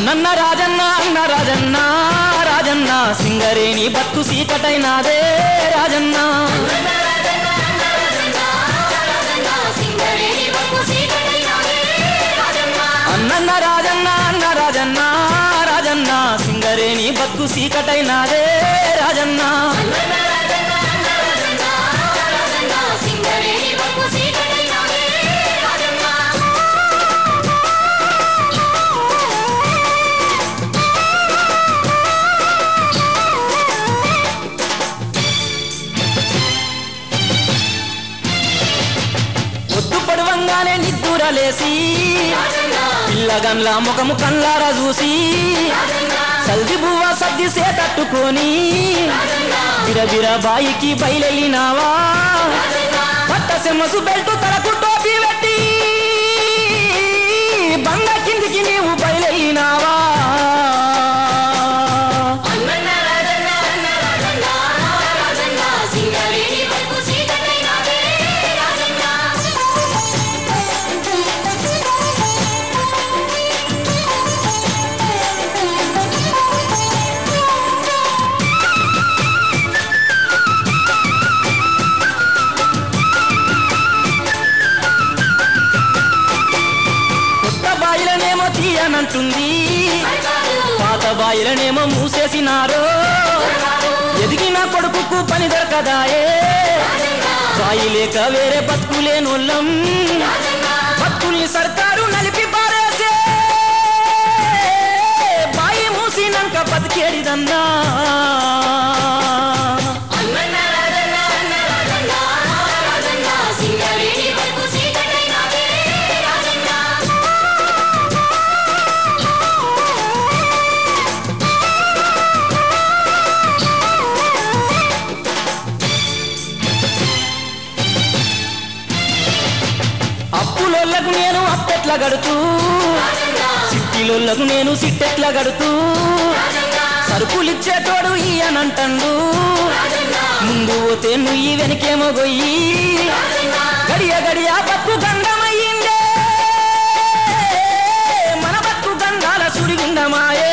అన్నన్న రాజన్న అన్న రాజన్న రాజన్న సింగరేణి బత్తు సీకటైనాదే రాజన్న అన్నన్న రాజన్న అన్న రాజన్న రాజన్న సింగరేణి బతుకు సీకటైనాదే రాజన్న ఒద్దు పడువంగానే నిద్దురలేసి పిల్లగన్ల ముఖము కళ్ళారా చూసి సల్ది బువ్వ సర్ది సేతట్టుకొని బిరబిర బాయికి బయలెళ్ళినావా పట్ట సెమ్మసు బెల్ట్ తలకు టోపీ పెట్టి బంగ కిందికి నీవు బయలెళ్ళినావా కొత్త బాయిలనేమో తీయనంటుంది పాత బాయిలనేమో మూసేసినారు ఎదిగిన కొడుకుకు పని దొరకదాయే బాయి లేక వేరే బతుకులేనోళ్ళం బతుకుల్ని సర్కారు నలిపి పారేసే బాయి మూసినాక బతికేడిదన్నా అప్పులోళ్ళకు నేను అప్పెట్లా గడుతూ సిట్టిలోళ్ళకు నేను సిట్టెట్లా గడుతూ సరుకులిచ్చేటోడు ఈయనంటండు ముందు పోతే నుయ్యి వెనకేమో గొయ్యి గడియ గడియ బతుకు గంధమయ్యిందే మన బతుకు గంధాల సుడిగుండమాయే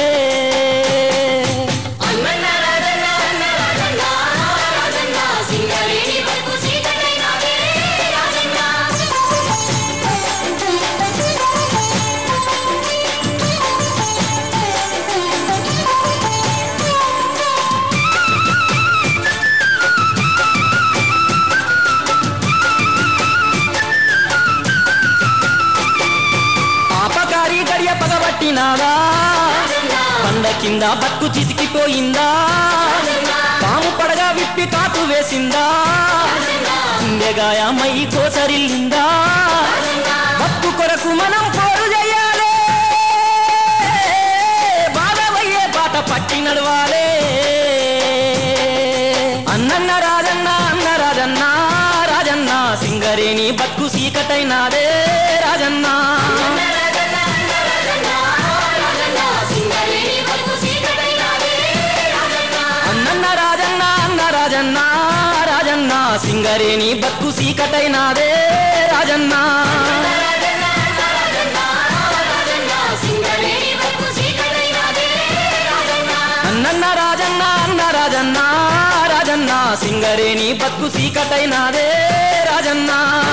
పాపకారి గడియ పగబట్టినాదా పండ కింద బతుకు చితికిపోయిందా పాము పడగా విప్పి కాటు వేసిందా గుండెగాయమై కోసరిల్లిందా బతుకు కొరకు మనం పోరు చేయాలి బాధవయ్యే బాట పట్టి నడవాలే అన్నన్న రాజన్న అన్న రాజన్న రాజన్న సింగరేణి బతుకు సీకటైనాదే రాజన్న అన్నన్న రాజన్న అన్న రాజన్న రాజన్న సింగరేణి బతుకు సీకటైనాదే రాజన్న అన్నన్న రాజన్న అన్న రాజన్న రాజన్న సింగరేణి బతుకు సీకటైనాదే రాజన్న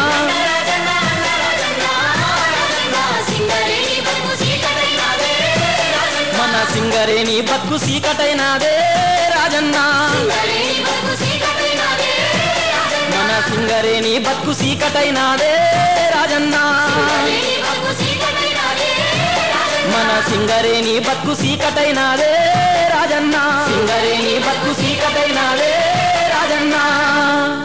మన సింగరేణి బతుకు సీకటైనాదే రాజన్న మన సింగరేణి బతుకు సీకటైనాదే రాజన్న మన సింగరేణి బతుకు సీకటైనాదే రాజన్న సింగరేణి బతుకు సీకటైనాదే రాజన్న